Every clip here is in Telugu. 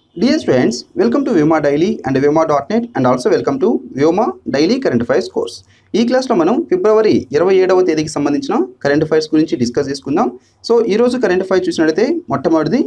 Dear students, welcome to Vyoma Daily and Vyoma.net and also welcome to Vyoma Daily Current Affairs course. ఈ క్లాస్లో మనం ఫిబ్రవరి ఇరవై ఏడవ తేదీకి సంబంధించిన కరెంట్ అఫైర్స్ గురించి డిస్కస్ చేసుకుందాం సో ఈరోజు కరెంట్ అఫైర్స్ చూసినట్లయితే మొట్టమొదటిది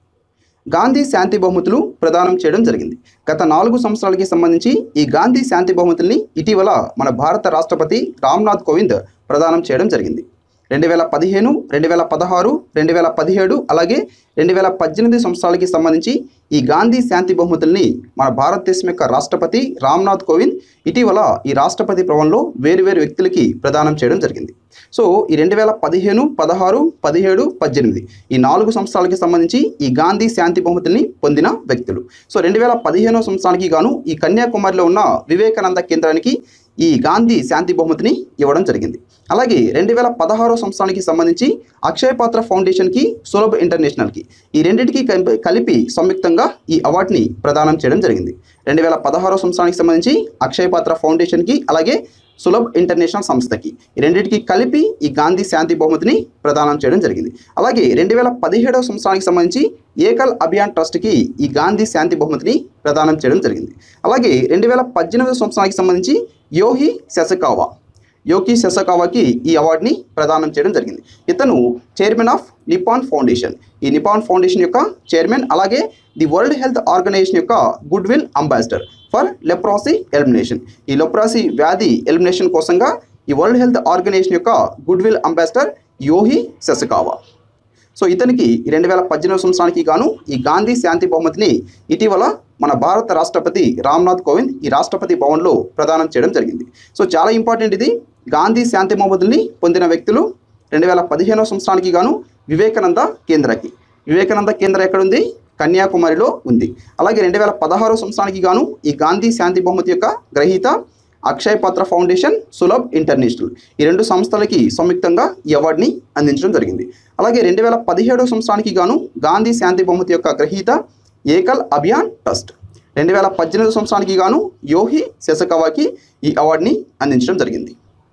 గాంధీ శాంతి బహుమతులు ప్రదానం చేయడం జరిగింది గత నాలుగు సంవత్సరాలకి సంబంధించి ఈ గాంధీ శాంతి బహుమతుల్ని ఇటీవల మన భారత రాష్ట్రపతి రామ్నాథ్ కోవింద్ ప్రదానం చేయడం జరిగింది రెండు వేల పదిహేను రెండు వేల పదహారు రెండు వేల పదిహేడు అలాగే రెండు వేల పద్దెనిమిది సంవత్సరాలకి సంబంధించి ఈ గాంధీ శాంతి బహుమతుల్ని మన భారతదేశం యొక్క రాష్ట్రపతి రామ్నాథ్ కోవింద్ ఇటీవల ఈ రాష్ట్రపతి భవన్లో వేరువేరు వ్యక్తులకి ప్రదానం చేయడం జరిగింది సో ఈ రెండు వేల పదిహేను పదహారు పదిహేడు పద్దెనిమిది ఈ నాలుగు సంవత్సరాలకి సంబంధించి ఈ గాంధీ శాంతి బహుమతుల్ని పొందిన వ్యక్తులు సో రెండు వేల పదిహేనో సంవత్సరానికి గాను ఈ కన్యాకుమారిలో ఉన్న వివేకానంద కేంద్రానికి ఈ గాంధీ శాంతి బహుమతిని ఇవ్వడం జరిగింది అలాగే రెండు వేల పదహారో సంవత్సరానికి సంబంధించి అక్షయ పాత్ర ఫౌండేషన్కి సులభ్ ఇంటర్నేషనల్కి ఈ రెండింటికి కలిపి- కలిపి సంయుక్తంగా ఈ అవార్డుని ప్రదానం చేయడం జరిగింది రెండు వేల పదహారో సంవత్సరానికి సంబంధించి అక్షయ పాత్ర ఫౌండేషన్కి అలాగే సులభ్ ఇంటర్నేషనల్ సంస్థకి ఈ రెండింటికి కలిపి ఈ గాంధీ శాంతి బహుమతిని ప్రదానం చేయడం జరిగింది అలాగే రెండు వేల పదిహేడవ సంవత్సరానికి సంబంధించి ఏకల్ అభియాన్ ట్రస్ట్కి ఈ గాంధీ శాంతి బహుమతిని ప్రదానం చేయడం జరిగింది అలాగే రెండు వేల పద్దెనిమిదవ సంవత్సరానికి సంబంధించి యోహి శశకావా యోకి శశకావాకి ఈ అవార్డుని ప్రదానం చేయడం జరిగింది ఇతను చైర్మన్ ఆఫ్ నిపాన్ ఫౌండేషన్ ఈ నిపాన్ ఫౌండేషన్ యొక్క చైర్మన్ అలాగే ది వరల్డ్ హెల్త్ ఆర్గనైజేషన్ యొక్క goodwill ambassador for leprosy elimination ఈ లెప్రాసీ వ్యాధి ఎలిమినేషన్ కోసంగా ఈ వరల్డ్ హెల్త్ ఆర్గనైజేషన్ యొక్క goodwill ambassador Yohei Sasakawa so ఇతనికి రెండు వేల పద్దెనిమిది సంవత్సరానికి గాను ఈ గాంధీ శాంతి బహుమతిని ఇటీవల మన భారత రాష్ట్రపతి రామ్నాథ్ కోవింద్ ఈ రాష్ట్రపతి భవన్లో ప్రదానం చేయడం జరిగింది సో చాలా ఇంపార్టెంట్ ఇది గాంధీ శాంతి బహుమతుల్ని పొందిన వ్యక్తులు రెండు వేల పదిహేనవ సంవత్సరానికి గాను వివేకానంద కేంద్రకి వివేకానంద కేంద్ర ఎక్కడుంది కన్యాకుమారిలో ఉంది అలాగే రెండు వేల పదహారో సంవత్సరానికి గాను ఈ గాంధీ శాంతి బహుమతి యొక్క గ్రహీత అక్షయ్ పాత్ర ఫౌండేషన్ సులభ్ ఇంటర్నేషనల్ ఈ రెండు సంస్థలకి సంయుక్తంగా ఈ అవార్డుని అందించడం జరిగింది అలాగే రెండు వేల పదిహేడో సంవత్సరానికి గాను గాంధీ శాంతి బహుమతి యొక్క గ్రహీత ఏకల్ అభియాన్ ట్రస్ట్ రెండు వేల పద్దెనిమిది సంవత్సరానికి గాను యోహి శశకవాకి ఈ అవార్డుని అందించడం జరిగింది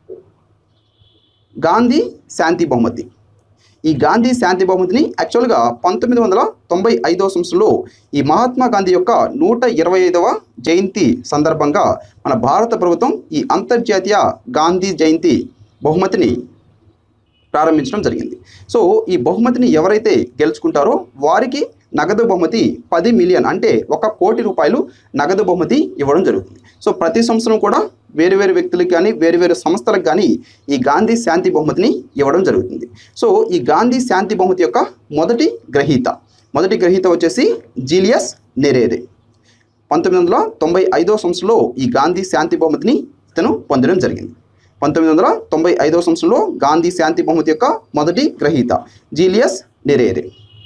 గాంధీ శాంతి బహుమతి ఈ గాంధీ శాంతి బహుమతిని యాక్చువల్గా పంతొమ్మిది వందల తొంభై ఐదవ సంవత్సరంలో ఈ మహాత్మా గాంధీ యొక్క నూట ఇరవై ఐదవ జయంతి సందర్భంగా మన భారత ప్రభుత్వం ఈ అంతర్జాతీయ గాంధీ జయంతి బహుమతిని ప్రారంభించడం జరిగింది సో ఈ బహుమతిని ఎవరైతే గెలుచుకుంటారో వారికి నగదు బహుమతి పది మిలియన్ అంటే ఒక కోటి రూపాయలు నగదు బహుమతి ఇవ్వడం జరుగుతుంది సో ప్రతి సంవత్సరం కూడా వేరు వేరు వ్యక్తులకు కానీ వేరు వేరు సంస్థలకు కానీ ఈ గాంధీ శాంతి బహుమతిని ఇవ్వడం జరుగుతుంది సో ఈ గాంధీ శాంతి బహుమతి యొక్క మొదటి గ్రహీత మొదటి గ్రహీత వచ్చేసి జీలియస్ నెరేరే పంతొమ్మిది వందల తొంభై ఐదో సంవత్సరంలో ఈ గాంధీ శాంతి బహుమతిని ఇతను పొందడం జరిగింది పంతొమ్మిది వందల తొంభై ఐదో సంవత్సరంలో గాంధీ శాంతి బహుమతి యొక్క మొదటి గ్రహీత జీలియస్ నెరేరే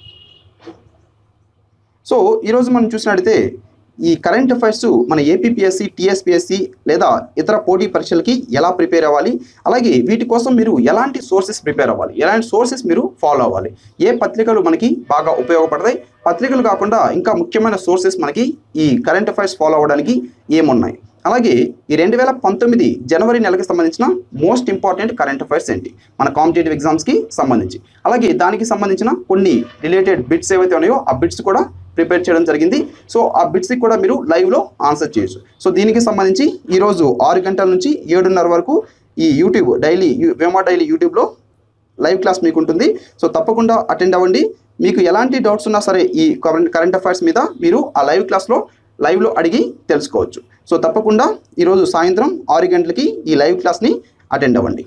సో ఈరోజు మనం చూసినట్టయితే ఈ కరెంట్ అఫైర్స్ మన ఏపీపీఎస్సి టీఎస్పీఎస్సి లేదా ఇతర పోటీ పరీక్షలకి ఎలా ప్రిపేర్ అవ్వాలి అలాగే వీటి కోసం మీరు ఎలాంటి సోర్సెస్ ప్రిపేర్ అవ్వాలి ఎలాంటి సోర్సెస్ మీరు ఫాలో అవ్వాలి ఏ పత్రికలు మనకి బాగా ఉపయోగపడతాయి పత్రికలు కాకుండా ఇంకా ముఖ్యమైన సోర్సెస్ మనకి ఈ కరెంట్ అఫైర్స్ ఫాలో అవ్వడానికి ఏమున్నాయి అలాగే ఈ రెండు వేల పంతొమ్మిది జనవరి నెలకి సంబంధించిన మోస్ట్ ఇంపార్టెంట్ కరెంట్ అఫైర్స్ ఏంటి మన కాంపిటేటివ్ ఎగ్జామ్స్కి సంబంధించి అలాగే దానికి సంబంధించిన కొన్ని రిలేటెడ్ బిట్స్ ఏవైతే ఉన్నాయో ఆ బిట్స్ కూడా ప్రిపేర్ చేయడం జరిగింది సో ఆ బిట్స్కి కూడా మీరు లైవ్లో ఆన్సర్ చేయొచ్చు సో దీనికి సంబంధించి ఈరోజు ఆరు గంటల నుంచి ఏడున్నర వరకు ఈ యూట్యూబ్ డైలీ వేమా డైలీ యూట్యూబ్లో లైవ్ క్లాస్ మీకు ఉంటుంది సో తప్పకుండా అటెండ్ అవ్వండి మీకు ఎలాంటి డౌట్స్ ఉన్నా సరే ఈ కరెంట్ కరెంట్ అఫైర్స్ మీద మీరు ఆ లైవ్ క్లాస్లో లైవ్లో అడిగి తెలుసుకోవచ్చు సో తప్పకుండా ఈరోజు సాయంత్రం ఆరు గంటలకి ఈ లైవ్ క్లాస్ని అటెండ్ అవ్వండి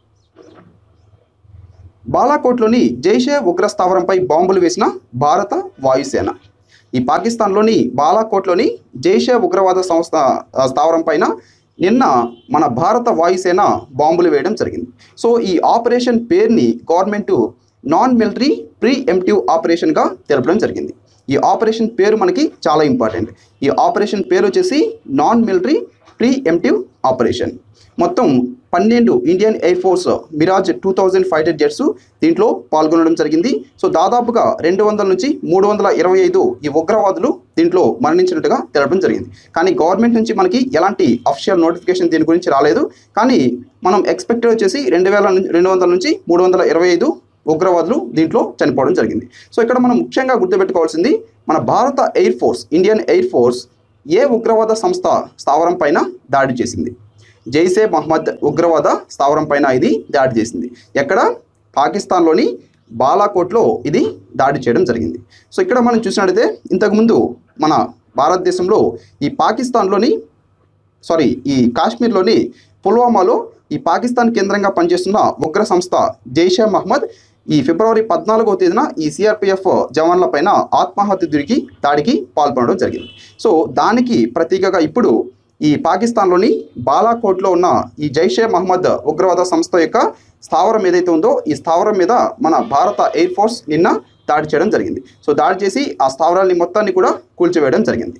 బాలాకోట్లోని జైషే ఉగ్ర స్థావరంపై బాంబులు వేసిన భారత వాయుసేన ఈ పాకిస్తాన్లోని బాలాకోట్లోని జైషే ఉగ్రవాద సంస్థ ఆ, స్థావరం పైన నిన్న మన భారత వాయుసేన బాంబులు వేయడం జరిగింది సో ఈ ఆపరేషన్ పేరుని government non military preemptive ఆపరేషన్గా తెలపడం జరిగింది ఈ ఆపరేషన్ పేరు మనకి చాలా ఇంపార్టెంట్ ఈ ఆపరేషన్ పేరు వచ్చేసి non military preemptive operation మొత్తం పన్నెండు Indian air force Mirage two thousand fighter jets దీంట్లో పాల్గొనడం జరిగింది సో దాదాపుగా రెండు వందల నుంచి మూడు వందల ఇరవై ఐదు ఈ ఉగ్రవాదులు దీంట్లో మరణించినట్టుగా తెలపడం జరిగింది కానీ గవర్నమెంట్ నుంచి మనకి ఎలాంటి అఫిషియల్ నోటిఫికేషన్ దీని గురించి రాలేదు కానీ మనం ఎక్స్పెక్టెడ్ వచ్చేసి రెండు వేల నుంచి రెండు వందల నుంచి మూడు వందల ఇరవై ఐదు ఉగ్రవాదులు దీంట్లో చనిపోవడం జరిగింది సో ఇక్కడ మనం ముఖ్యంగా గుర్తుపెట్టుకోవాల్సింది మన భారత air force Indian air force ఏ ఉగ్రవాద సంస్థ స్థావరం పైన దాడి చేసింది జైసే మహమ్మద్ ఉగ్రవాద స్థావరం పైన ఇది దాడి చేసింది ఎక్కడ పాకిస్తాన్లోని బాలాకోట్లో ఇది దాడి చేయడం జరిగింది సో ఇక్కడ మనం చూసినట్లయితే ఇంతకుముందు మన భారతదేశంలో ఈ పాకిస్తాన్లోని సారీ ఈ కాశ్మీర్లోని పుల్వామాలో ఈ పాకిస్తాన్ కేంద్రంగా పనిచేస్తున్న ఉగ్ర సంస్థ జైషే మహమ్మద్ ఈ ఫిబ్రవరి పద్నాలుగో తేదీన ఈ సిఆర్పిఎఫ్ జవాన్ల పైన ఆత్మహత్య దురికి దాడికి పాల్పడడం జరిగింది సో దానికి ప్రతీకగా ఇప్పుడు ఈ పాకిస్తాన్లోని బాలాకోట్లో ఉన్న ఈ జైషే మహమ్మద్ ఉగ్రవాద సంస్థ యొక్క స్థావరం ఏదైతే ఉందో ఈ స్థావరం మీద మన భారత ఎయిర్ ఫోర్స్ నిన్న దాడి చేయడం జరిగింది సో దాడి చేసి ఆ స్థావరాన్ని మొత్తాన్ని కూడా కూల్చివేయడం జరిగింది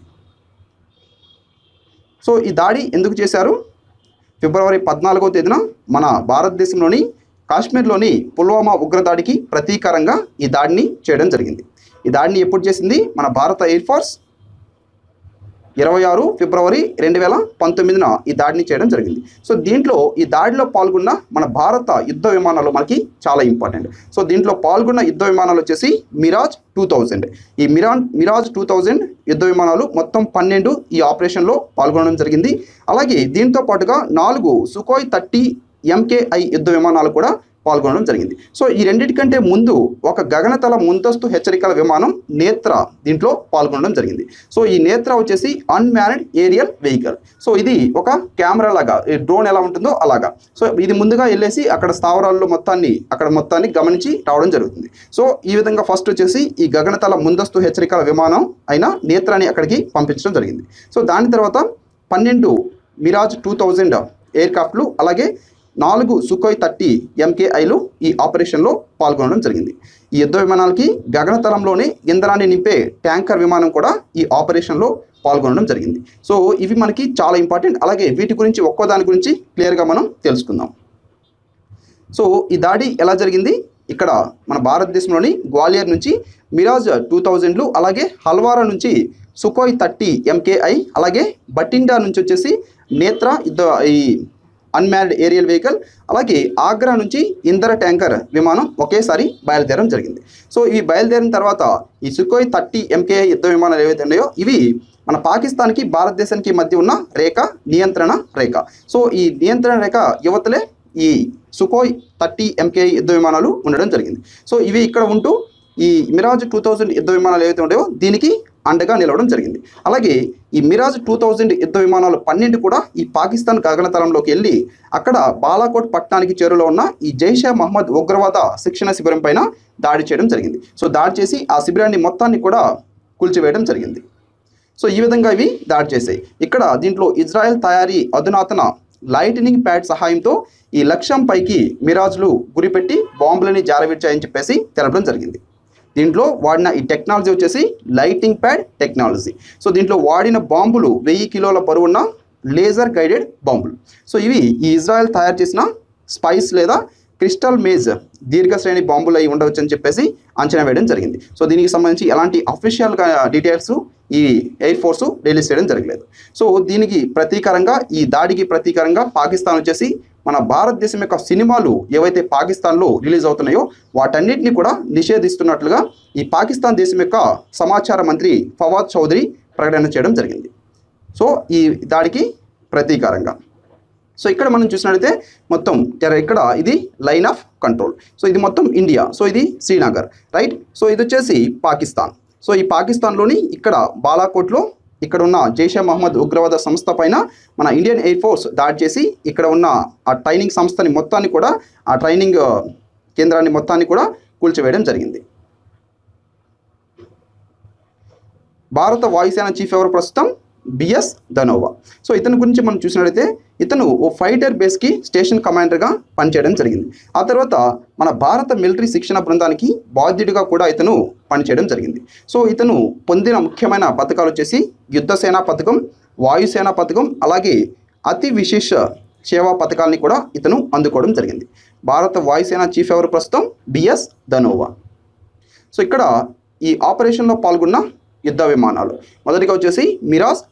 సో ఈ దాడి ఎందుకు చేశారు ఫిబ్రవరి పద్నాలుగో తేదీన మన భారతదేశంలోని కాశ్మీర్లోని పుల్వామా ఉగ్రదాడికి ప్రతీకారంగా ఈ దాడిని చేయడం జరిగింది ఈ దాడిని ఎప్పుడు చేసింది మన భారత ఎయిర్ ఫోర్స్ ఇరవై ఆరు ఫిబ్రవరి రెండు వేల పంతొమ్మిదిన ఈ దాడిని చేయడం జరిగింది సో దీంట్లో ఈ దాడిలో పాల్గొన్న మన భారత యుద్ధ విమానాలు మనకి చాలా ఇంపార్టెంట్ సో దీంట్లో పాల్గొన్న యుద్ధ విమానాలు వచ్చేసి మిరాజ్ టూ థౌజండ్ ఈ మిరాన్ మిరాజ్ టూ థౌజండ్ యుద్ధ విమానాలు మొత్తం పన్నెండు ఈ ఆపరేషన్లో పాల్గొనడం జరిగింది అలాగే దీంతో పాటుగా నాలుగు సుకోయ్ థర్టీ ఎంకేఐ యుద్ధ విమానాలు కూడా పాల్గొనడం జరిగింది సో ఈ రెండింటికంటే ముందు ఒక గగనతల ముందస్తు హెచ్చరికల విమానం నేత్ర దీంట్లో పాల్గొనడం జరిగింది సో ఈ నేత్ర వచ్చేసి అన్మ్యానెడ్ ఏరియల్ వెహికల్ సో ఇది ఒక కెమెరా లాగా ఈ డ్రోన్ ఎలా ఉంటుందో అలాగా సో ఇది ముందుగా వెళ్ళేసి అక్కడ స్థావరాల్లో మొత్తాన్ని అక్కడ మొత్తాన్ని గమనించి రావడం జరుగుతుంది సో ఈ విధంగా ఫస్ట్ వచ్చేసి ఈ గగనతల ముందస్తు హెచ్చరికల విమానం అయిన నేత్రాన్ని అక్కడికి పంపించడం జరిగింది సో దాని తర్వాత పన్నెండు మిరాజ్ టూ థౌజండ్ ఎయిర్క్రాఫ్ట్లు అలాగే నాలుగు సుకోయ్ థర్టీ ఎంకేఐలు ఈ ఆపరేషన్లో పాల్గొనడం జరిగింది ఈ యుద్ధ విమానాలకి గగనతలంలోనే ఇంధనాన్ని నింపే ట్యాంకర్ విమానం కూడా ఈ ఆపరేషన్లో పాల్గొనడం జరిగింది సో ఇవి మనకి చాలా ఇంపార్టెంట్ అలాగే వీటి గురించి ఒక్కో దాని గురించి క్లియర్గా మనం తెలుసుకుందాం సో ఈ దాడి ఎలా జరిగింది ఇక్కడ మన భారతదేశంలోని గ్వాలియర్ నుంచి మిరాజ్ టూ థౌజండ్లు అలాగే హల్వారా నుంచి సుకోయ్ థర్టీ ఎంకేఐ అలాగే బటిండా నుంచి వచ్చేసి నేత్ర యుద్ధ ఈ అన్మ్యాన్డ్ ఏరియల్ వెహికల్ అలాగే ఆగ్రా నుంచి ఇంధన ట్యాంకర్ విమానం ఒకేసారి బయలుదేరడం జరిగింది సో ఇవి బయలుదేరిన తర్వాత ఈ సుకోయ్ థర్టీ ఎంకేఐ యుద్ధ విమానాలు ఏవైతే ఉన్నాయో ఇవి మన పాకిస్తాన్కి భారతదేశానికి మధ్య ఉన్న రేఖ నియంత్రణ రేఖ సో ఈ నియంత్రణ రేఖ యువతలే ఈ సుకోయ్ థర్టీ ఎంకే యుద్ధ విమానాలు ఉండడం జరిగింది సో ఇవి ఇక్కడ ఉంటూ ఈ మిరాజ్ టూ థౌజండ్ యుద్ధ విమానాలు ఏవైతే ఉంటాయో దీనికి అండగా నిలవడం జరిగింది అలాగే ఈ మిరాజ్ టూ థౌజండ్ యుద్ధ విమానాలు పన్నెండు కూడా ఈ పాకిస్తాన్ గగనతలంలోకి వెళ్ళి అక్కడ బాలాకోట్ పట్టణానికి చేరులో ఉన్న ఈ జైషే మహమ్మద్ ఉగ్రవాద శిక్షణ శిబిరం పైన దాడి చేయడం జరిగింది సో దాడి చేసి ఆ శిబిరాన్ని మొత్తాన్ని కూడా కూల్చివేయడం జరిగింది సో ఈ విధంగా ఇవి దాడి చేశాయి ఇక్కడ దీంట్లో ఇజ్రాయెల్ తయారీ అధునాతన లైటనింగ్ ప్యాడ్ సహాయంతో ఈ లక్ష్యం పైకి మిరాజ్లు గురిపెట్టి బాంబులని జారవిడ్చాయని చెప్పేసి తెలపడం జరిగింది దీంట్లో వాడిన ఈ టెక్నాలజీ వచ్చేసి లైటింగ్ ప్యాడ్ టెక్నాలజీ సో దీంట్లో వాడిన బాంబులు వెయ్యి కిలోల బరువున్న లేజర్ గైడెడ్ బాంబులు సో ఇవి ఈ ఇజ్రాయెల్ తయారు చేసిన స్పైస్ లేదా క్రిస్టల్ మేజ్ దీర్ఘ శ్రేణి బాంబులు అయి ఉండవచ్చు అని చెప్పేసి అంచనా వేయడం జరిగింది సో దీనికి సంబంధించి ఎలాంటి అఫీషియల్ డీటెయిల్స్ ఈ ఎయిర్ ఫోర్సు రిలీజ్ చేయడం జరగలేదు సో దీనికి ప్రతీకారంగా ఈ దాడికి ప్రతీకారంగా పాకిస్తాన్ వచ్చేసి మన భారతదేశం యొక్క సినిమాలు ఏవైతే పాకిస్తాన్లో రిలీజ్ అవుతున్నాయో వాటన్నిటిని కూడా నిషేధిస్తున్నట్లుగా ఈ పాకిస్తాన్ దేశం యొక్క సమాచార మంత్రి ఫవాద్ చౌదరి ప్రకటన చేయడం జరిగింది సో ఈ దాడికి ప్రతీకారంగా సో ఇక్కడ మనం చూసినట్లయితే మొత్తం తెర- ఇక్కడ ఇది లైన్ ఆఫ్ కంట్రోల్ సో ఇది మొత్తం ఇండియా సో ఇది శ్రీనగర్ రైట్ సో ఇది వచ్చేసి పాకిస్తాన్ సో ఈ పాకిస్తాన్లోని ఇక్కడ బాలాకోట్లో ఇక్కడ ఉన్న జైషే మహమ్మద్ ఉగ్రవాద సంస్థ పైన మన ఇండియన్ ఎయిర్ ఫోర్స్ దాడి చేసి ఇక్కడ ఉన్న ఆ ట్రైనింగ్ సంస్థని మొత్తాన్ని కూడా ఆ ట్రైనింగ్ ఆ, కేంద్రాన్ని మొత్తాన్ని కూడా కూల్చివేయడం జరిగింది భారత వాయుసేన చీఫ్ ఎవరు ప్రస్తుతం బిఎస్ ధనోవా సో ఇతని గురించి మనం చూసినట్లయితే ఇతను ఓ ఫైటర్ బేస్కి స్టేషన్ కమాండర్గా పనిచేయడం జరిగింది ఆ తర్వాత మన భారత మిలిటరీ శిక్షణ బృందానికి బాధ్యుడిగా కూడా ఇతను పనిచేయడం జరిగింది సో ఇతను పొందిన ముఖ్యమైన పథకాలు వచ్చేసి యుద్ధ సేనా పథకం వాయుసేన పథకం అలాగే అతి విశేష సేవా పథకాలని కూడా ఇతను అందుకోవడం జరిగింది భారత వాయుసేన చీఫ్ ఎవరు ప్రస్తుతం బిఎస్ ధనోవా సో ఇక్కడ ఈ ఆపరేషన్లో పాల్గొన్న యుద్ధ విమానాలు మొదటిగా వచ్చేసి మిరాజ్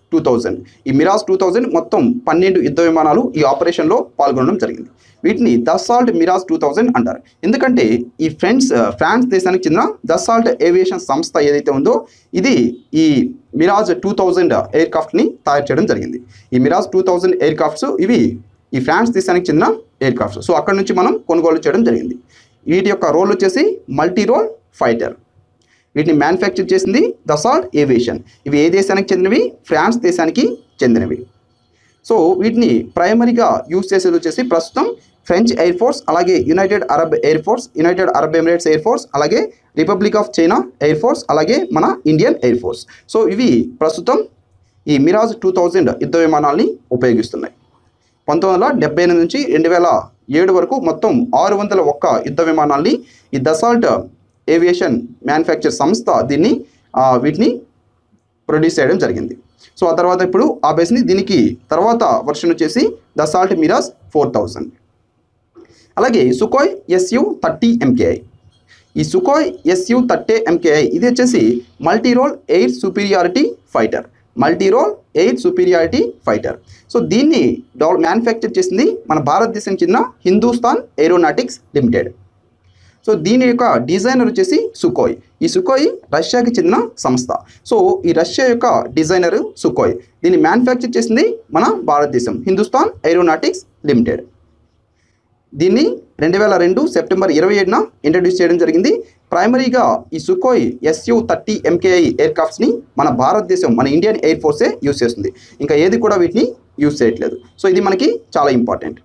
టూ థౌజండ్ ఈ మిరాజ్ టూ థౌజండ్ మొత్తం పన్నెండు యుద్ధ విమానాలు ఈ ఆపరేషన్లో పాల్గొనడం జరిగింది వీటిని దసాల్ట్ మిరాజ్ టూ థౌజండ్ అంటారు ఎందుకంటే ఈ ఫ్రెండ్స్ ఫ్రాన్స్ దేశానికి చెందిన దసాల్ట్ ఏవియేషన్ సంస్థ ఏదైతే ఉందో ఇది ఈ మిరాజ్ టూ థౌజండ్ ఎయిర్ క్రాఫ్ట్ని తయారు చేయడం జరిగింది ఈ Mirage two thousand aircrafts ఇవి ఈ ఫ్రాన్స్ దేశానికి చెందిన ఎయిర్ క్రాఫ్ట్స్ సో అక్కడ నుంచి మనం కొనుగోలు చేయడం జరిగింది వీటి యొక్క రోల్ వచ్చేసి మల్టీ రోల్ ఫైటర్ వీటిని మ్యానుఫ్యాక్చర్ చేసింది దసాల్ట్ ఏవియేషన్ ఇవి ఏ దేశానికి చెందినవి ఫ్రాన్స్ దేశానికి చెందినవి సో వీటిని ప్రైమరీగా యూజ్ చేసేది వచ్చేసి ప్రస్తుతం ఫ్రెంచ్ ఎయిర్ ఫోర్స్ అలాగే United Arab air force United Arab Emirates air force అలాగే Republic of China air force అలాగే మన ఇండియన్ ఎయిర్ ఫోర్స్ సో ఇవి ప్రస్తుతం ఈ మిరాజ్ టూ థౌజండ్ యుద్ధ విమానాల్ని ఉపయోగిస్తున్నాయి పంతొమ్మిది వందల డెబ్బై ఎనిమిది నుంచి రెండు వేల ఏడు వరకు మొత్తం ఆరు వందల ఒక్క యుద్ధ విమానాల్ని ఈ దసాల్ట్ ఏవియేషన్ మ్యానుఫ్యాక్చర్ సంస్థ దీన్ని ఆ, వీటిని ప్రొడ్యూస్ చేయడం జరిగింది సో ఆ తర్వాత ఇప్పుడు ఆ బేస్ని దీనికి తర్వాత వర్షన్ వచ్చేసి దసాల్ట్ మిరాజ్ ఫోర్ థౌజండ్ అలాగే సుకోయ్ ఎస్యు థర్టీ ఎంకేఐ ఈ సుకోయ్ ఎస్యు థర్టీ ఎంకేఐ ఇది వచ్చేసి multi role air superiority fighter multi role air superiority fighter so దీన్ని డెవలప్ మ్యానుఫ్యాక్చర్ చేసింది మన భారతదేశం చెందిన హిందుస్థాన్ ఏరోనాటిక్స్ లిమిటెడ్ సో దీని యొక్క డిజైనర్ వచ్చేసి సుకోయ్ ఈ సుకోయ్ రష్యాకి చెందిన సంస్థ సో ఈ రష్యా యొక్క డిజైనర్ సుకోయ్ దీన్ని మ్యానుఫ్యాక్చర్ చేసింది మన భారతదేశం హిందుస్థాన్ ఏరోనాటిక్స్ లిమిటెడ్ దీన్ని రెండు వేల రెండు సెప్టెంబర్ ఇరవై ఏడున ఇంట్రడ్యూస్ చేయడం జరిగింది ప్రైమరీగా ఈ Sukhoi SU thirty MKI air క్రాఫ్ట్స్ని మన భారతదేశం మన ఇండియన్ ఎయిర్ ఫోర్సే యూస్ చేస్తుంది ఇంకా ఏది కూడా వీటిని యూస్ చేయట్లేదు సో ఇది మనకి చాలా ఇంపార్టెంట్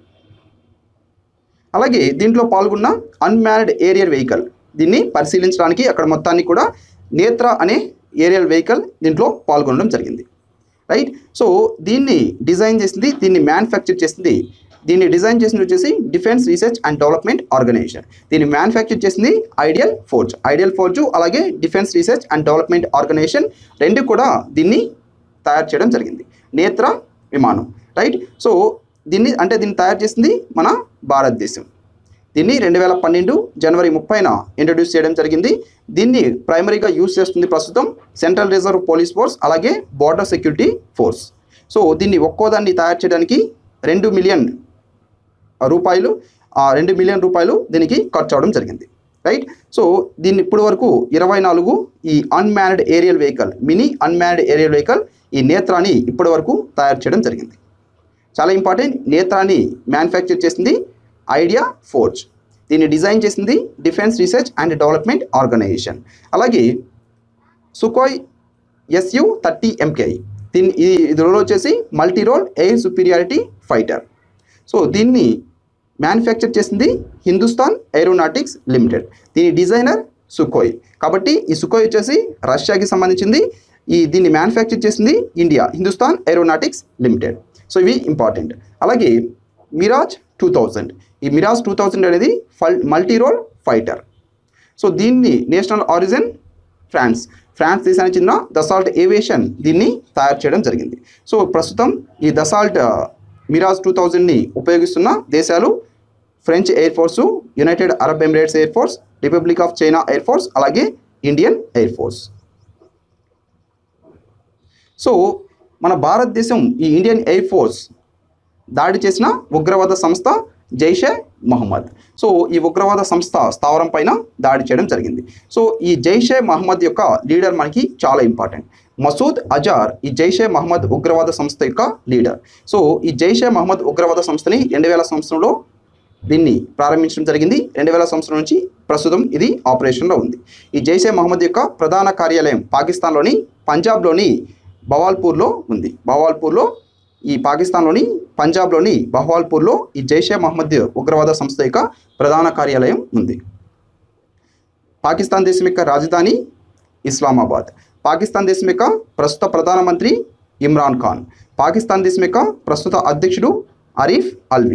అలాగే దీంట్లో పాల్గొన్న అన్మ్యాన్డ్ ఏరియర్ వెహికల్ దీన్ని పరిశీలించడానికి అక్కడ మొత్తాన్ని కూడా నేత్ర అనే ఏరియల్ వెహికల్ దీంట్లో పాల్గొనడం జరిగింది రైట్ సో దీన్ని డిజైన్ చేసింది దీన్ని మ్యానుఫ్యాక్చర్ చేసింది దీన్ని డిజైన్ చేసింది వచ్చేసి defence research and development organisation దీన్ని మ్యానుఫ్యాక్చర్ చేసింది ఐడియల్ ఫోర్జ్ ఐడియల్ ఫోర్జ్ అలాగే defence research and development organisation రెండు కూడా దీన్ని తయారు చేయడం జరిగింది నేత్ర విమానం రైట్ సో దీన్ని అంటే దీన్ని తయారు చేసింది మన భారతదేశం దీన్ని రెండు వేల పన్నెండు జనవరి ముప్పైన ఇంట్రడ్యూస్ చేయడం జరిగింది దీన్ని ప్రైమరీగా యూజ్ చేస్తుంది ప్రస్తుతం సెంట్రల్ రిజర్వ్ పోలీస్ ఫోర్స్ అలాగే బార్డర్ సెక్యూరిటీ ఫోర్స్ సో దీన్ని ఒక్కో దాన్ని తయారు చేయడానికి రెండు మిలియన్ రూపాయలు ఆ రెండు మిలియన్ రూపాయలు దీనికి ఖర్చు అవడం జరిగింది రైట్ సో దీన్ని ఇప్పటి వరకు ఇరవై నాలుగు ఈ unmanned aerial vehicle mini unmanned aerial vehicle ఈ నేత్రాన్ని ఇప్పటి వరకు తయారు చేయడం జరిగింది చాలా ఇంపార్టెంట్ నేత్రాన్ని మ్యానుఫ్యాక్చర్ చేసింది ఐడియా ఫోర్జ్ దీన్ని డిజైన్ చేసింది defence research and development organisation అలాగే సుకోయ్ ఎస్యు థర్టీ ఎంకేఐ దీని ఇది ఇది రోల్ వచ్చేసి multi role air superiority fighter so దీన్ని మ్యానుఫ్యాక్చర్ చేసింది హిందుస్థాన్ ఏరోనాటిక్స్ లిమిటెడ్ దీని డిజైనర్ సుకోయ్ కాబట్టి ఈ సుకోయ్ వచ్చేసి రష్యాకి సంబంధించింది ఈ దీన్ని మ్యానుఫ్యాక్చర్ చేసింది India Hindustan aeronautics limited so ఇవి ఇంపార్టెంట్ అలాగే మిరాజ్ టూ థౌజండ్ ఈ మిరాజ్ టూ థౌజండ్ అనేది full multi role fighter so దీన్ని నేషనల్ ఆరిజిన్ ఫ్రాన్స్ ఫ్రాన్స్ దేశానికి చెందిన దసాల్ట్ ఏవియేషన్ దీన్ని తయారు చేయడం జరిగింది సో ప్రస్తుతం ఈ దసాల్ట్ మిరాజ్ టూ థౌజండ్ని ఉపయోగిస్తున్న దేశాలు French air force United Arab Emirates air force Republic of China air force అలాగే ఇండియన్ ఎయిర్ ఫోర్స్ సో మన భారతదేశం ఈ ఇండియన్ ఎయిర్ ఫోర్స్ దాడి చేసిన ఉగ్రవాద సంస్థ జైషే మహమ్మద్ సో ఈ ఉగ్రవాద సంస్థ స్థావరం పైన దాడి చేయడం జరిగింది సో ఈ జైషే మహమ్మద్ యొక్క లీడర్ మనకి చాలా ఇంపార్టెంట్ మసూద్ అజార్ ఈ జైషే మహమ్మద్ ఉగ్రవాద సంస్థ యొక్క లీడర్ సో ఈ జైషే మహమ్మద్ ఉగ్రవాద సంస్థని రెండు వేల సంవత్సరంలో దీన్ని ప్రారంభించడం జరిగింది రెండు వేల సంవత్సరం నుంచి ప్రస్తుతం ఇది ఆపరేషన్లో ఉంది ఈ జైషే మహమ్మద్ యొక్క ప్రధాన కార్యాలయం పాకిస్తాన్లోని పంజాబ్లోని బవాల్పూర్లో ఉంది బవాల్పూర్లో ఈ పాకిస్తాన్లోని పంజాబ్లోని బహవాల్పూర్లో ఈ జైషే మహమ్మద్ ఉగ్రవాద సంస్థ యొక్క ప్రధాన కార్యాలయం ఉంది పాకిస్తాన్ దేశం యొక్క రాజధాని ఇస్లామాబాద్ పాకిస్తాన్ దేశం యొక్క ప్రస్తుత ప్రధానమంత్రి ఇమ్రాన్ ఖాన్ పాకిస్తాన్ దేశం యొక్క ప్రస్తుత అధ్యక్షుడు అరీఫ్ అల్వి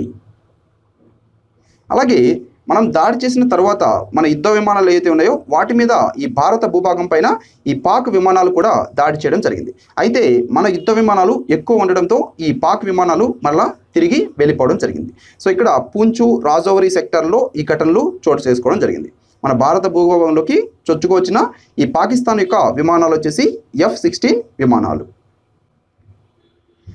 అలాగే మనం దాడి చేసిన తర్వాత మన యుద్ధ విమానాలు ఏవైతే ఉన్నాయో వాటి మీద ఈ భారత భూభాగం పైన ఈ పాక్ విమానాలు కూడా దాడి చేయడం జరిగింది అయితే మన యుద్ధ విమానాలు ఎక్కువ ఉండడంతో ఈ పాక్ విమానాలు మరలా తిరిగి వెళ్ళిపోవడం జరిగింది సో ఇక్కడ పూంచు రాజౌరి సెక్టర్లో ఈ ఘటనలు చోటు చేసుకోవడం జరిగింది మన భారత భూభాగంలోకి చొచ్చుకొచ్చిన ఈ పాకిస్తాన్ యొక్క విమానాలు వచ్చేసి ఎఫ్ సిక్స్టీన్ విమానాలు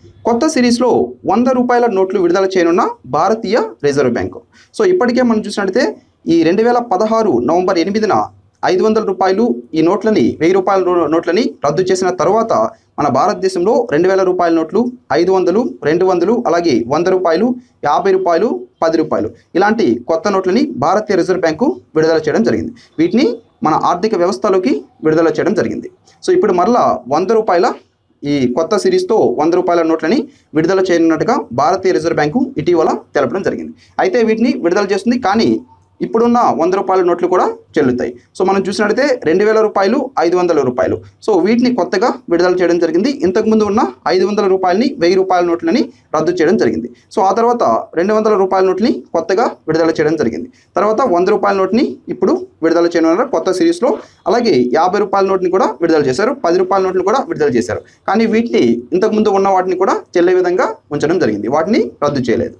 కొత్త సిరీస్లో వంద రూపాయల నోట్లు విడుదల చేయనున్న భారతీయ రిజర్వ్ బ్యాంకు సో ఇప్పటికే మనం చూసినట్లయితే ఈ రెండు వేల పదహారు నవంబర్ ఎనిమిదిన ఐదు వందల రూపాయలు ఈ నోట్లని వెయ్యి రూపాయల నో- నోట్లని రద్దు చేసిన తర్వాత మన భారతదేశంలో రెండు వేల రూపాయల నోట్లు ఐదు వందలు రెండు వందలు అలాగే వంద రూపాయలు యాభై రూపాయలు పది రూపాయలు ఇలాంటి కొత్త నోట్లని భారతీయ రిజర్వ్ బ్యాంకు విడుదల చేయడం జరిగింది వీటిని మన ఆర్థిక వ్యవస్థలోకి విడుదల చేయడం జరిగింది సో ఇప్పుడు మరలా వంద రూపాయల ఈ కొత్త సిరీస్తో వంద రూపాయల నోట్లని విడుదల చేయనున్నట్టుగా భారతీయ రిజర్వ్ బ్యాంకు ఇటీవల తెలపడం జరిగింది అయితే వీటిని విడుదల చేస్తుంది కానీ ఇప్పుడున్న వంద రూపాయల నోట్లు కూడా చెల్లుతాయి సో మనం చూసినట్లయితే రెండు వేల రూపాయలు ఐదు వందల రూపాయలు సో వీటిని కొత్తగా విడుదల చేయడం జరిగింది ఇంతకుముందు ఉన్న ఐదు వందల రూపాయలని వెయ్యి రూపాయల నోట్లని రద్దు చేయడం జరిగింది సో ఆ తర్వాత రెండు వందల రూపాయల నోట్ని కొత్తగా విడుదల చేయడం జరిగింది తర్వాత వంద రూపాయల నోట్ని ఇప్పుడు విడుదల చేయనున్నారు కొత్త సిరీస్లో అలాగే యాభై రూపాయల నోట్ని కూడా విడుదల చేశారు పది రూపాయల నోట్ని కూడా విడుదల చేశారు కానీ వీటిని ఇంతకుముందు ఉన్న వాటిని కూడా చెల్లే విధంగా ఉంచడం జరిగింది వాటిని రద్దు చేయలేదు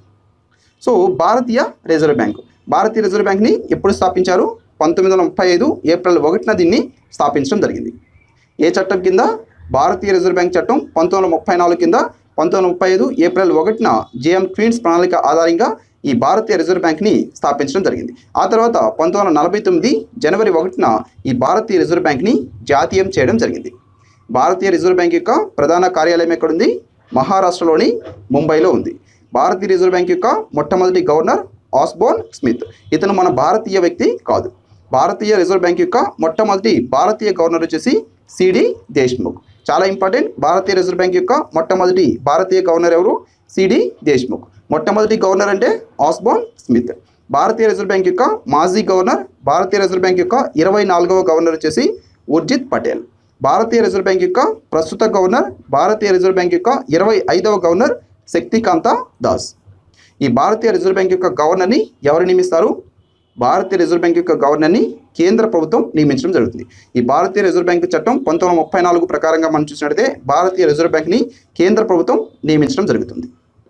సో భారతీయ రిజర్వ్ బ్యాంక్ భారతీయ రిజర్వ్ బ్యాంక్ని ఎప్పుడు స్థాపించారు పంతొమ్మిది వందల ముప్పై ఐదు ఏప్రిల్ ఒకటిన దీన్ని స్థాపించడం జరిగింది ఏ చట్టం కింద భారతీయ రిజర్వ్ బ్యాంక్ చట్టం పంతొమ్మిది వందల ముప్పై నాలుగు కింద పంతొమ్మిది వందల ముప్పై ఐదు ఏప్రిల్ ఒకటిన జేఎం క్వీన్స్ ప్రణాళిక ఆధారంగా ఈ భారతీయ రిజర్వ్ బ్యాంక్ని స్థాపించడం జరిగింది ఆ తర్వాత పంతొమ్మిది వందల నలభై తొమ్మిది జనవరి ఒకటిన ఈ భారతీయ రిజర్వ్ బ్యాంక్ని జాతీయం చేయడం జరిగింది భారతీయ రిజర్వ్ బ్యాంక్ యొక్క ప్రధాన కార్యాలయం ఎక్కడుంది మహారాష్ట్రలోని ముంబైలో ఉంది భారతీయ రిజర్వ్ బ్యాంక్ యొక్క మొట్టమొదటి గవర్నర్ ఆస్బోర్న్ స్మిత్ ఇతను మన భారతీయ వ్యక్తి కాదు భారతీయ రిజర్వ్ బ్యాంక్ యొక్క మొట్టమొదటి భారతీయ గవర్నర్ వచ్చేసి సిడి దేశ్ముఖ్ చాలా ఇంపార్టెంట్ భారతీయ రిజర్వ్ బ్యాంక్ యొక్క మొట్టమొదటి భారతీయ గవర్నర్ ఎవరు సిడి దేశ్ముఖ్ మొట్టమొదటి గవర్నర్ అంటే ఆస్బోర్న్ స్మిత్ భారతీయ రిజర్వ్ బ్యాంక్ యొక్క మాజీ గవర్నర్ భారతీయ రిజర్వ్ బ్యాంక్ యొక్క ఇరవై నాలుగవ గవర్నర్ వచ్చేసి ఉర్జిత్ పటేల్ భారతీయ రిజర్వ్ బ్యాంక్ యొక్క ప్రస్తుత గవర్నర్ భారతీయ రిజర్వ్ బ్యాంక్ యొక్క ఇరవై ఐదవ గవర్నర్ శక్తికాంత దాస్ ఈ భారతీయ రిజర్వ్ బ్యాంక్ యొక్క గవర్నర్ని ఎవరు నియమిస్తారు భారతీయ రిజర్వ్ బ్యాంక్ యొక్క గవర్నర్ని కేంద్ర ప్రభుత్వం నియమించడం జరుగుతుంది ఈ భారతీయ రిజర్వ్ బ్యాంక్ చట్టం పంతొమ్మిది వందల ముప్పై నాలుగు ప్రకారంగా మనం చూసినట్లయితే భారతీయ రిజర్వ్ బ్యాంక్ని కేంద్ర ప్రభుత్వం నియమించడం జరుగుతుంది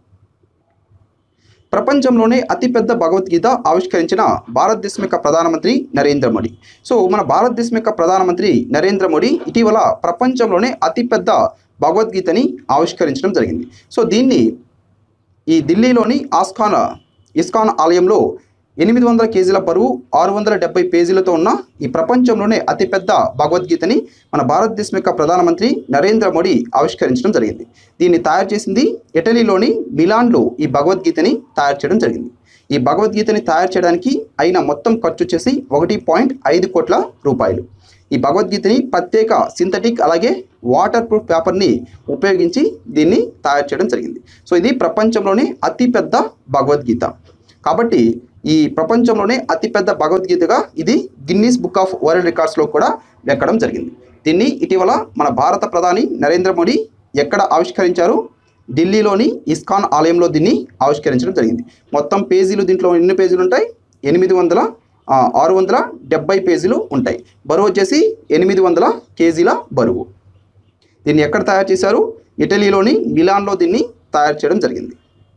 ప్రపంచంలోనే అతిపెద్ద భగవద్గీత ఆవిష్కరించిన భారతదేశం యొక్క ప్రధానమంత్రి నరేంద్ర మోడీ సో మన భారతదేశం యొక్క ప్రధానమంత్రి నరేంద్ర మోడీ ఇటీవల ప్రపంచంలోనే అతిపెద్ద భగవద్గీతని ఆవిష్కరించడం జరిగింది సో దీన్ని ఈ ఢిల్లీలోని ఆస్కాన్ ఇస్కాన్ ఆలయంలో ఎనిమిది వందల కేజీల బరువు ఆరు వందల డెబ్బై పేజీలతో ఉన్న ఈ ప్రపంచంలోనే అతిపెద్ద భగవద్గీతని మన భారతదేశం యొక్క ప్రధానమంత్రి నరేంద్ర మోడీ ఆవిష్కరించడం జరిగింది దీన్ని తయారు చేసింది ఇటలీలోని మిలాన్లో ఈ భగవద్గీతని తయారు చేయడం జరిగింది ఈ భగవద్గీతని తయారు చేయడానికి అయిన మొత్తం ఖర్చు వచ్చేసి ఒకటి పాయింట్ ఐదు కోట్ల రూపాయలు ఈ భగవద్గీతని ప్రత్యేక సింథటిక్ అలాగే వాటర్ ప్రూఫ్ పేపర్ని ఉపయోగించి దీన్ని తయారు చేయడం జరిగింది సో ఇది ప్రపంచంలోనే అతిపెద్ద భగవద్గీత కాబట్టి ఈ ప్రపంచంలోనే అతిపెద్ద భగవద్గీతగా ఇది గిన్నీస్ బుక్ ఆఫ్ వరల్డ్ రికార్డ్స్లో కూడా ఎక్కడం జరిగింది దీన్ని ఇటీవల మన భారత ప్రధాని నరేంద్ర మోడీ ఎక్కడ ఆవిష్కరించారు ఢిల్లీలోని ఇస్కాన్ ఆలయంలో దీన్ని ఆవిష్కరించడం జరిగింది మొత్తం పేజీలు దీంట్లో ఎన్ని పేజీలు ఉంటాయి ఎనిమిది వందల ఆ, ఆరు వందల డెబ్బై పేజీలు ఉంటాయి బరువు వచ్చేసి ఎనిమిది వందల కేజీల బరువు దీన్ని ఎక్కడ తయారు చేశారు ఇటలీలోని మిలాన్లో దీన్ని తయారు చేయడం జరిగింది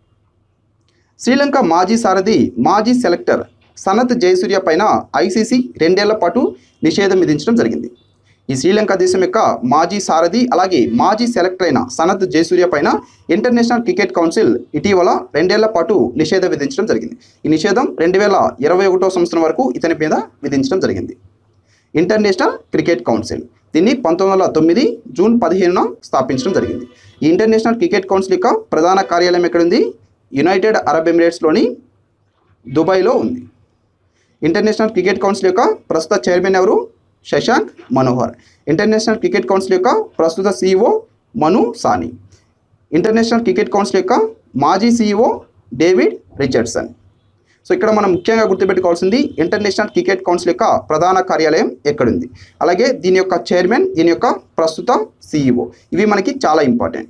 శ్రీలంక మాజీ సారథి మాజీ సెలెక్టర్ సనత్ జయసూర్య పైన ఐసీసీ రెండేళ్ల పాటు నిషేధం విధించడం జరిగింది ఈ శ్రీలంక దేశం యొక్క మాజీ సారథి అలాగే మాజీ సెలెక్టర్ అయిన సనత్ జయసూర్య పైన ఇంటర్నేషనల్ క్రికెట్ కౌన్సిల్ ఇటీవల రెండేళ్ల పాటు నిషేధం విధించడం జరిగింది ఈ నిషేధం రెండు వేల ఇరవై ఒకటో సంవత్సరం వరకు ఇతని మీద విధించడం జరిగింది ఇంటర్నేషనల్ క్రికెట్ కౌన్సిల్ దీన్ని పంతొమ్మిది వందల తొమ్మిది జూన్ పదిహేనున స్థాపించడం జరిగింది ఈ ఇంటర్నేషనల్ క్రికెట్ కౌన్సిల్ యొక్క ప్రధాన కార్యాలయం ఎక్కడుంది యునైటెడ్ అరబ్ ఎమిరేట్స్లోని దుబాయ్లో ఉంది ఇంటర్నేషనల్ క్రికెట్ కౌన్సిల్ యొక్క ప్రస్తుత చైర్మన్ ఎవరు Shashank Manohar international cricket council యొక్క ప్రస్తుత సీఈఓ మను సాని ఇంటర్నేషనల్ క్రికెట్ కౌన్సిల్ యొక్క మాజీ సీఈఓ డేవిడ్ రిచర్డ్సన్ సో ఇక్కడ మనం ముఖ్యంగా గుర్తుపెట్టుకోవాల్సింది ఇంటర్నేషనల్ క్రికెట్ కౌన్సిల్ యొక్క ప్రధాన కార్యాలయం ఎక్కడుంది అలాగే దీని యొక్క చైర్మన్ దీని యొక్క ప్రస్తుత సీఈఓ ఇవి మనకి చాలా ఇంపార్టెంట్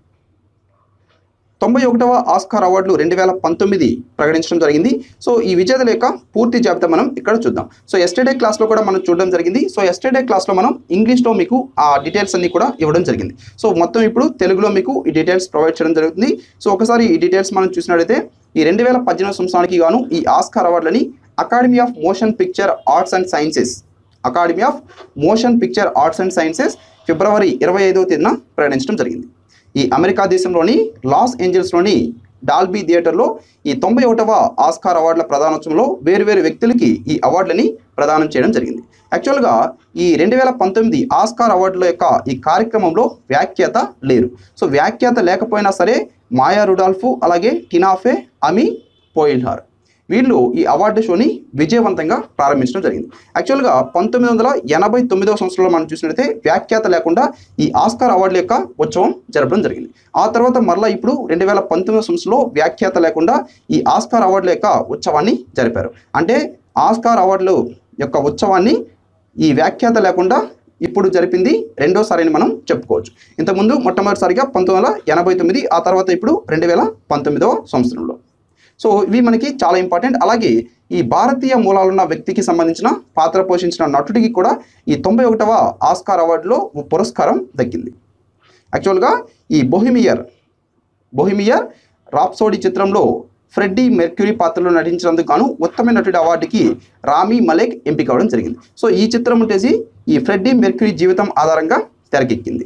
తొంభై ఒకటవ ఆస్కార్ అవార్డులు రెండు వేల పంతొమ్మిది ప్రకటించడం జరిగింది సో ఈ విజేతల యొక్క పూర్తి జాబితా మనం ఇక్కడ చూద్దాం సో ఎస్టర్డే క్లాస్లో కూడా మనం చూడడం జరిగింది సో ఎస్టర్డే క్లాస్లో మనం ఇంగ్లీష్లో మీకు ఆ డీటెయిల్స్ అన్ని కూడా ఇవ్వడం జరిగింది సో మొత్తం ఇప్పుడు తెలుగులో మీకు ఈ డీటెయిల్స్ ప్రొవైడ్ చేయడం జరుగుతుంది సో ఒకసారి ఈ డీటెయిల్స్ మనం చూసినట్లయితే ఈ రెండు వేల పద్దెనిమిది సంవత్సరానికి గాను ఈ ఆస్కార్ అవార్డులని academy of motion picture arts and sciences academy of motion picture arts and sciences ఫిబ్రవరి ఇరవై ఐదవ తేదీన ప్రకటించడం జరిగింది ఈ అమెరికా దేశంలోని లాస్ ఏంజల్స్లోని డాల్బీ థియేటర్లో ఈ తొంభై ఒకటవ ఆస్కార్ అవార్డుల ప్రదానోత్సవంలో వేరువేరు వ్యక్తులకి ఈ అవార్డులని ప్రదానం చేయడం జరిగింది యాక్చువల్గా ఈ రెండు వేల పంతొమ్మిది ఆస్కార్ అవార్డుల యొక్క ఈ కార్యక్రమంలో వ్యాఖ్యాత లేరు సో వ్యాఖ్యాత లేకపోయినా సరే మాయా రుడాల్ఫు అలాగే టినాఫే అమీ పోయిల్హార్ వీళ్ళు ఈ అవార్డు షోని విజయవంతంగా ప్రారంభించడం జరిగింది యాక్చువల్గా పంతొమ్మిది వందల ఎనభై తొమ్మిదవ సంవత్సరంలో మనం చూసినట్లయితే వ్యాఖ్యాత లేకుండా ఈ ఆస్కార్ అవార్డుల యొక్క ఉత్సవం జరపడం జరిగింది ఆ తర్వాత మరలా ఇప్పుడు రెండు వేల పంతొమ్మిదవ సంవత్సరంలో వ్యాఖ్యాత లేకుండా ఈ ఆస్కార్ అవార్డుల యొక్క ఉత్సవాన్ని జరిపారు అంటే ఆస్కార్ అవార్డులు యొక్క ఉత్సవాన్ని ఈ వ్యాఖ్యాత లేకుండా ఇప్పుడు జరిపింది రెండోసారి అని మనం చెప్పుకోవచ్చు ఇంతకుముందు మొట్టమొదటిసారిగా పంతొమ్మిది వందల ఎనభై తొమ్మిది ఆ తర్వాత ఇప్పుడు రెండు వేల పంతొమ్మిదవ సంవత్సరంలో సో ఇవి మనకి చాలా ఇంపార్టెంట్ అలాగే ఈ భారతీయ మూలాలున్న వ్యక్తికి సంబంధించిన పాత్ర పోషించిన నటుడికి కూడా ఈ తొంభై ఒకటవ ఆస్కార్ అవార్డులో ఓ పురస్కారం దక్కింది యాక్చువల్గా ఈ బొహిమియర్ బొహిమియర్ రాప్సోడి చిత్రంలో ఫ్రెడ్డీ మెర్క్యూరీ పాత్రలో నటించినందుకు గాను ఉత్తమ నటుడి అవార్డుకి రామీ మలేక్ ఎంపిక అవ్వడం జరిగింది సో ఈ చిత్రం వచ్చేసి ఈ ఫ్రెడ్డీ మెర్క్యూరీ జీవితం ఆధారంగా తెరకెక్కింది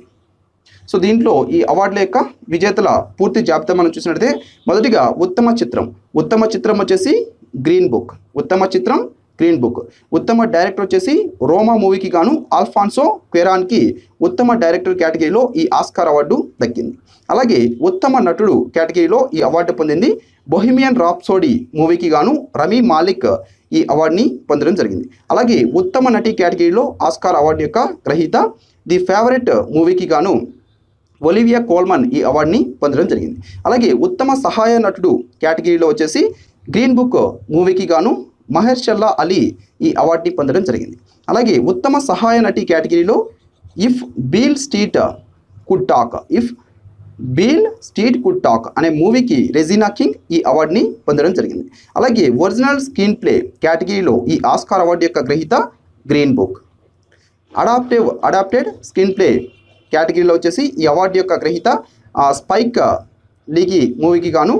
సో దీంట్లో ఈ అవార్డుల యొక్క విజేతల పూర్తి జాబితా మనం చూసినట్లయితే మొదటిగా ఉత్తమ చిత్రం ఉత్తమ చిత్రం వచ్చేసి గ్రీన్ బుక్ ఉత్తమ చిత్రం గ్రీన్ బుక్ ఉత్తమ డైరెక్టర్ వచ్చేసి రోమా మూవీకి గాను ఆల్ఫాన్సో క్వెరాన్కి ఉత్తమ డైరెక్టర్ కేటగిరీలో ఈ ఆస్కార్ అవార్డు దక్కింది అలాగే ఉత్తమ నటుడు కేటగిరీలో ఈ అవార్డు పొందింది బొహిమియన్ రాప్సోడీ మూవీకి గాను రమీ మాలిక్ ఈ అవార్డుని పొందడం జరిగింది అలాగే ఉత్తమ నటి కేటగిరీలో ఆస్కార్ అవార్డు యొక్క గ్రహీత ది ఫేవరెట్ మూవీకి గాను ఒలివియా కోల్మన్ ఈ అవార్డుని పొందడం జరిగింది అలాగే ఉత్తమ సహాయ నటుడు కేటగిరీలో వచ్చేసి గ్రీన్ బుక్ మూవీకి గాను మహర్షల్లా అలీ ఈ అవార్డుని పొందడం జరిగింది అలాగే ఉత్తమ సహాయ నటి కేటగిరీలో if Beale street could talk if Beale street could talk అనే మూవీకి రెజినా కింగ్ ఈ అవార్డుని పొందడం జరిగింది అలాగే ఒరిజినల్ స్క్రీన్ ప్లే కేటగిరీలో ఈ ఆస్కార్ అవార్డు యొక్క గ్రహీత green book adaptive adapted screenplay కేటగిరీలో వచ్చేసి ఈ అవార్డు యొక్క గ్రహీత ఆ, స్పైక్ లీకి మూవీకి గాను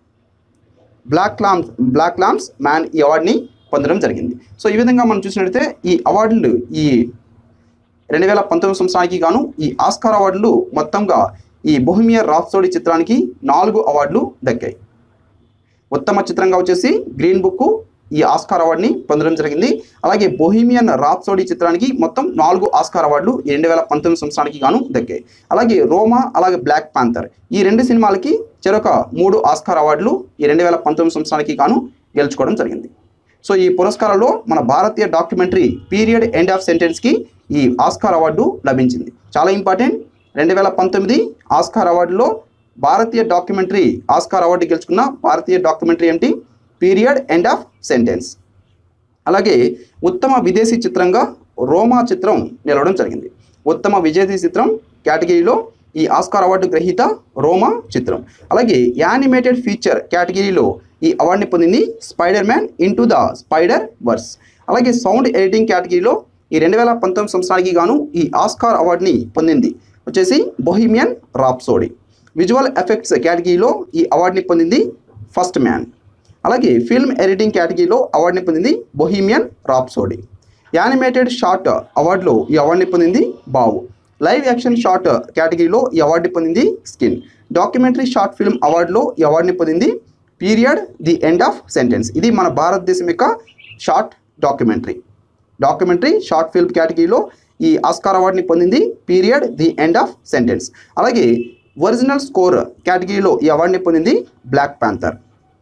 black klans black klansman ఈ అవార్డుని పొందడం జరిగింది సో ఈ విధంగా మనం చూసినట్లయితే ఈ అవార్డులు ఈ రెండు వేల పంతొమ్మిది సంవత్సరానికి గాను ఈ ఆస్కార్ అవార్డులు మొత్తంగా ఈ బొహిమియర్ రాప్సోడీ చిత్రానికి నాలుగు అవార్డులు దక్కాయి ఉత్తమ చిత్రంగా వచ్చేసి గ్రీన్ బుక్ ఈ ఆస్కార్ అవార్డుని పొందడం జరిగింది అలాగే బొహిమియన్ రాప్సోడీ చిత్రానికి మొత్తం నాలుగు ఆస్కార్ అవార్డులు ఈ రెండు వేల పంతొమ్మిది సంవత్సరానికి గాను దక్కాయి అలాగే రోమా అలాగే బ్లాక్ పాంథర్ ఈ రెండు సినిమాలకి చెరొక మూడు ఆస్కార్ అవార్డులు ఈ రెండు వేల పంతొమ్మిది సంవత్సరానికి గాను గెలుచుకోవడం జరిగింది సో ఈ పురస్కారాల్లో మన భారతీయ డాక్యుమెంటరీ పీరియడ్ ఎండ్ ఆఫ్ సెంటెన్స్కి ఈ ఆస్కార్ అవార్డు లభించింది చాలా ఇంపార్టెంట్ రెండు వేల పంతొమ్మిది ఆస్కార్ అవార్డులో భారతీయ డాక్యుమెంటరీ ఆస్కార్ అవార్డు గెలుచుకున్న భారతీయ డాక్యుమెంటరీ ఏంటి పీరియడ్ ఎండ్ ఆఫ్ సెంటెన్స్ అలాగే ఉత్తమ విదేశీ చిత్రంగా రోమా చిత్రం నిలవడం జరిగింది ఉత్తమ విదేశీ చిత్రం కేటగిరీలో ఈ ఆస్కార్ అవార్డు గ్రహీత రోమా చిత్రం అలాగే యానిమేటెడ్ ఫీచర్ కేటగిరీలో ఈ అవార్డుని పొందింది spider man in the spider verse అలాగే సౌండ్ ఎడిటింగ్ కేటగిరీలో ఈ రెండు వేల పంతొమ్మిది సంవత్సరానికి గాను ఈ ఆస్కార్ అవార్డుని పొందింది వచ్చేసి బొహిమియన్ రాప్సోడీ విజువల్ ఎఫెక్ట్స్ కేటగిరీలో ఈ అవార్డుని పొందింది ఫస్ట్ మ్యాన్ అలాగే ఫిల్మ్ ఎడిటింగ్ కేటగిరీలో అవార్డుని పొందింది బొహీమియన్ రాప్సోడీ యానిమేటెడ్ షార్ట్ అవార్డులో ఈ అవార్డుని పొందింది బావు లైవ్ యాక్షన్ షార్ట్ కేటగిరీలో ఈ అవార్డుని పొందింది స్కిన్ డాక్యుమెంటరీ షార్ట్ ఫిల్మ్ అవార్డులో ఈ అవార్డుని పొందింది period the end of sentence ఇది మన భారతదేశం యొక్క short documentary documentary short film కేటగిరీలో ఈ ఆస్కార్ అవార్డుని పొందింది period the end of sentence అలాగే ఒరిజినల్ స్కోర్ కేటగిరీలో ఈ అవార్డుని పొందింది బ్లాక్ ప్యాంథర్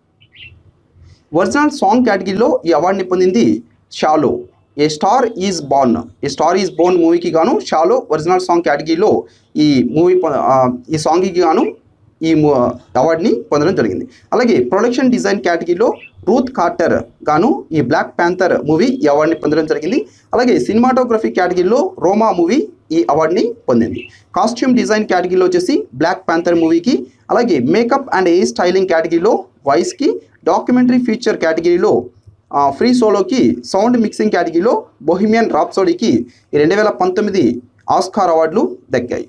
ఒరిజినల్ సాంగ్ కేటగిరీలో ఈ అవార్డుని పొందింది shallow a star is born a star is born మూవీకి గాను షాలో ఒరిజినల్ సాంగ్ కేటగిరీలో ఈ మూవీ పొ- ఆ, ఈ సాంగ్కి గాను ఈ ము- అవార్డుని పొందడం జరిగింది అలాగే ప్రొడక్షన్ డిజైన్ కేటగిరీలో రూత్ కార్టర్ గాను ఈ బ్లాక్ ప్యాంథర్ మూవీ ఈ అవార్డుని పొందడం జరిగింది అలాగే సినిమాటోగ్రఫీ కేటగిరీలో రోమా మూవీ ఈ అవార్డుని పొందింది కాస్ట్యూమ్ డిజైన్ కేటగిరీలో వచ్చేసి బ్లాక్ ప్యాంథర్ మూవీకి అలాగే మేకప్ అండ్ ఎయిర్ స్టైలింగ్ కేటగిరీలో వాయిస్కి డాక్యుమెంటరీ ఫీచర్ కేటగిరీలో ఆ, ఫ్రీ సోలోకి సౌండ్ మిక్సింగ్ కేటగిరీలో బొహిమియన్ రాప్సోడీకి ఈ రెండు వేల పంతొమ్మిది ఆస్కార్ అవార్డులు దక్కాయి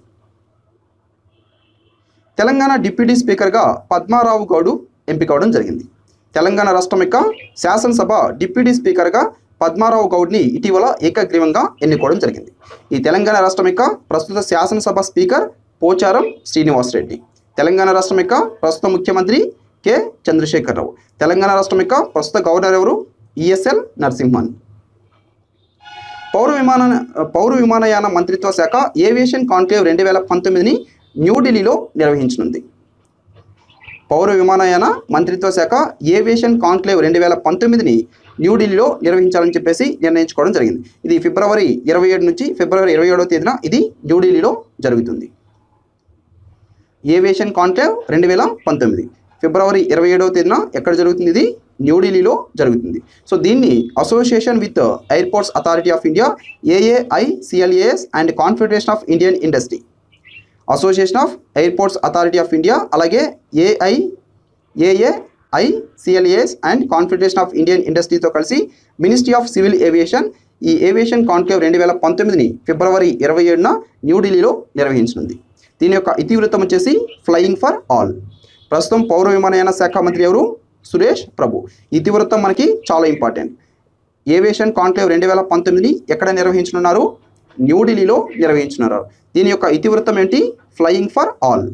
తెలంగాణ డిప్యూటీ స్పీకర్గా పద్మారావు గౌడు ఎంపిక అవడం జరిగింది తెలంగాణ రాష్ట్రం యొక్క శాసనసభ డిప్యూటీ స్పీకర్గా పద్మారావు గౌడ్ని ఇటీవల ఏకగ్రీవంగా ఎన్నుకోవడం జరిగింది ఈ తెలంగాణ రాష్ట్రం యొక్క ప్రస్తుత శాసనసభ స్పీకర్ పోచారం శ్రీనివాసరెడ్డి తెలంగాణ రాష్ట్రం యొక్క ప్రస్తుత ముఖ్యమంత్రి కె చంద్రశేఖరరావు తెలంగాణ రాష్ట్రం యొక్క ప్రస్తుత గవర్నర్ ఎవరు ఈఎస్ఎల్ నరసింహన్ పౌర విమాన పౌర విమానయాన మంత్రిత్వ శాఖ ఏవియేషన్ కాన్క్లేవ్ రెండు వేల పంతొమ్మిదిని న్యూఢిల్లీలో నిర్వహించనుంది పౌర విమానయాన మంత్రిత్వ శాఖ ఏవియేషన్ కాన్క్లేవ్ రెండు వేల పంతొమ్మిదిని న్యూఢిల్లీలో నిర్వహించాలని చెప్పేసి నిర్ణయించుకోవడం జరిగింది ఇది ఫిబ్రవరి ఇరవై ఏడు నుంచి ఫిబ్రవరి ఇరవై ఏడవ తేదీన ఇది న్యూఢిల్లీలో జరుగుతుంది ఏవియేషన్ కాన్క్లేవ్ రెండు వేల పంతొమ్మిది ఫిబ్రవరి ఇరవై ఏడవ తేదీన ఎక్కడ జరుగుతుంది ఇది న్యూఢిల్లీలో జరుగుతుంది సో దీన్ని association with airports authority of India AAICLAS and confederation of Indian industry association of airports authority of India అలాగే AI AAI CLAS and confederation of Indian ఇండస్ట్రీతో కలిసి మినిస్ట్రీ ఆఫ్ సివిల్ ఏవియేషన్ ఈ ఏవియేషన్ కాన్క్లేవ్ రెండు వేల పంతొమ్మిదిని ఫిబ్రవరి ఇరవై ఏడున న్యూఢిల్లీలో నిర్వహించనుంది దీని యొక్క ఇతివృత్తం వచ్చేసి ఫ్లయింగ్ ఫర్ ఆల్ ప్రస్తుతం పౌర విమానయాన శాఖ మంత్రి ఎవరు సురేష్ ప్రభు ఇతివృత్తం మనకి చాలా ఇంపార్టెంట్ ఏవియేషన్ కాన్క్లేవ్ రెండు వేల పంతొమ్మిదిని ఎక్కడ నిర్వహించనున్నారు న్యూఢిల్లీలో నిర్వహించున్నారు దీని యొక్క ఇతివృత్తం ఏంటి ఫ్లయింగ్ ఫర్ ఆల్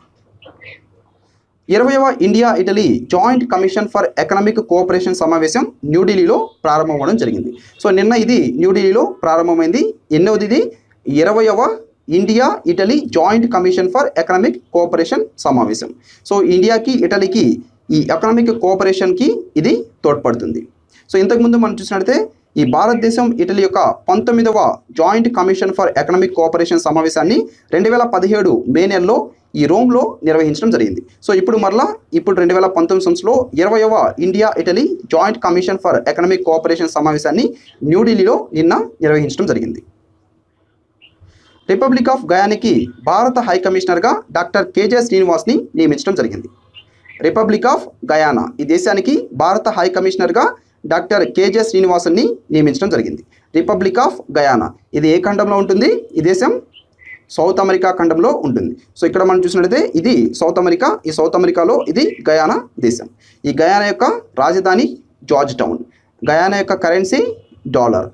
ఇరవైవ India Italy joint commission for economic cooperation సమావేశం న్యూఢిల్లీలో ప్రారంభమవడం జరిగింది సో నిన్న ఇది న్యూఢిల్లీలో ప్రారంభమైంది ఎన్నవది ఇది ఇరవయవ India Italy joint commission for economic cooperation సమావేశం సో ఇండియాకి ఇటలీకి ఈ ఎకనామిక్ కోఆపరేషన్కి ఇది తోడ్పడుతుంది సో ఇంతకుముందు మనం చూసినట్లయితే ఈ భారతదేశం ఇటలీ యొక్క పంతొమ్మిదవ joint commission for economic cooperation సమావేశాన్ని రెండు వేల పదిహేడు మే నెలలో ఈ రోమ్లో నిర్వహించడం జరిగింది సో ఇప్పుడు మరలా ఇప్పుడు రెండు వేల పంతొమ్మిది సంవత్సరంలో ఇరవయవ India Italy joint commission for economic cooperation సమావేశాన్ని న్యూఢిల్లీలో నిన్న నిర్వహించడం జరిగింది రిపబ్లిక్ ఆఫ్ గయానికి భారత హై కమిషనర్గా డాక్టర్ కేజే శ్రీనివాస్ని నియమించడం జరిగింది రిపబ్లిక్ ఆఫ్ గయానా ఈ దేశానికి భారత హై కమిషనర్గా డాక్టర్ కేజే శ్రీనివాసన్ని నియమించడం జరిగింది రిపబ్లిక్ ఆఫ్ గయానా ఇది ఏ ఖండంలో ఉంటుంది ఈ దేశం సౌత్ అమెరికా ఖండంలో ఉంటుంది సో ఇక్కడ మనం చూసినట్లయితే ఇది సౌత్ అమెరికా ఈ సౌత్ అమెరికాలో ఇది గయానా దేశం ఈ గయానా యొక్క రాజధాని జార్జ్ టౌన్ గయానా యొక్క కరెన్సీ డాలర్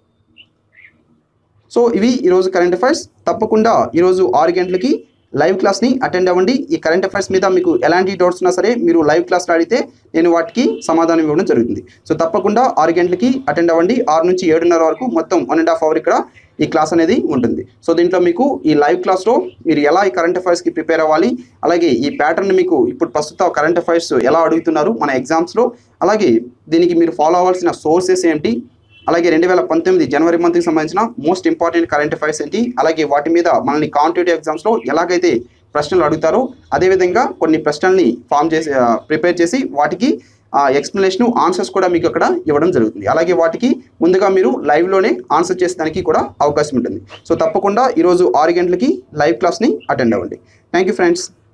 సో ఇవి ఈరోజు కరెంట్ అఫైర్స్ తప్పకుండా ఈరోజు ఆరు గంటలకి లైవ్ క్లాస్ని అటెండ్ అవ్వండి ఈ కరెంట్ అఫైర్స్ మీద మీకు ఎలాంటి డౌట్స్ ఉన్నా సరే మీరు లైవ్ క్లాస్లో అడిగితే నేను వాటికి సమాధానం ఇవ్వడం జరుగుతుంది సో తప్పకుండా ఆరు గంటలకి అటెండ్ అవ్వండి ఆరు నుంచి ఏడున్నర వరకు మొత్తం వన్ అండ్ హాఫ్ అవర్ ఇక్కడ ఈ క్లాస్ అనేది ఉంటుంది సో దీంట్లో మీకు ఈ లైవ్ క్లాస్లో మీరు ఎలా ఈ కరెంట్ అఫైర్స్కి ప్రిపేర్ అవ్వాలి అలాగే ఈ ప్యాటర్న్ మీకు ఇప్పుడు ప్రస్తుత కరెంట్ అఫైర్స్ ఎలా అడుగుతున్నారు మన ఎగ్జామ్స్లో అలాగే దీనికి మీరు ఫాలో అవ్వాల్సిన సోర్సెస్ ఏంటి అలాగే రెండు వేల పంతొమ్మిది జనవరి మంత్కి సంబంధించిన మోస్ట్ ఇంపార్టెంట్ కరెంట్ అఫైర్స్ ఏంటి అలాగే వాటి మీద మనల్ని కాంపిటేటివ్ ఎగ్జామ్స్లో ఎలాగైతే ప్రశ్నలు అడుగుతారో అదేవిధంగా కొన్ని ప్రశ్నల్ని ఫామ్ చేసి ప్రిపేర్ చేసి వాటికి ఎక్స్ప్లెనేషన్ ఆన్సర్స్ కూడా మీకు అక్కడ ఇవ్వడం జరుగుతుంది అలాగే వాటికి ముందుగా మీరు లైవ్లోనే ఆన్సర్ చేసేదానికి కూడా అవకాశం ఉంటుంది సో తప్పకుండా ఈరోజు ఆరు గంటలకి లైవ్ క్లాస్ని అటెండ్ అవ్వండి థ్యాంక్ యూ ఫ్రెండ్స్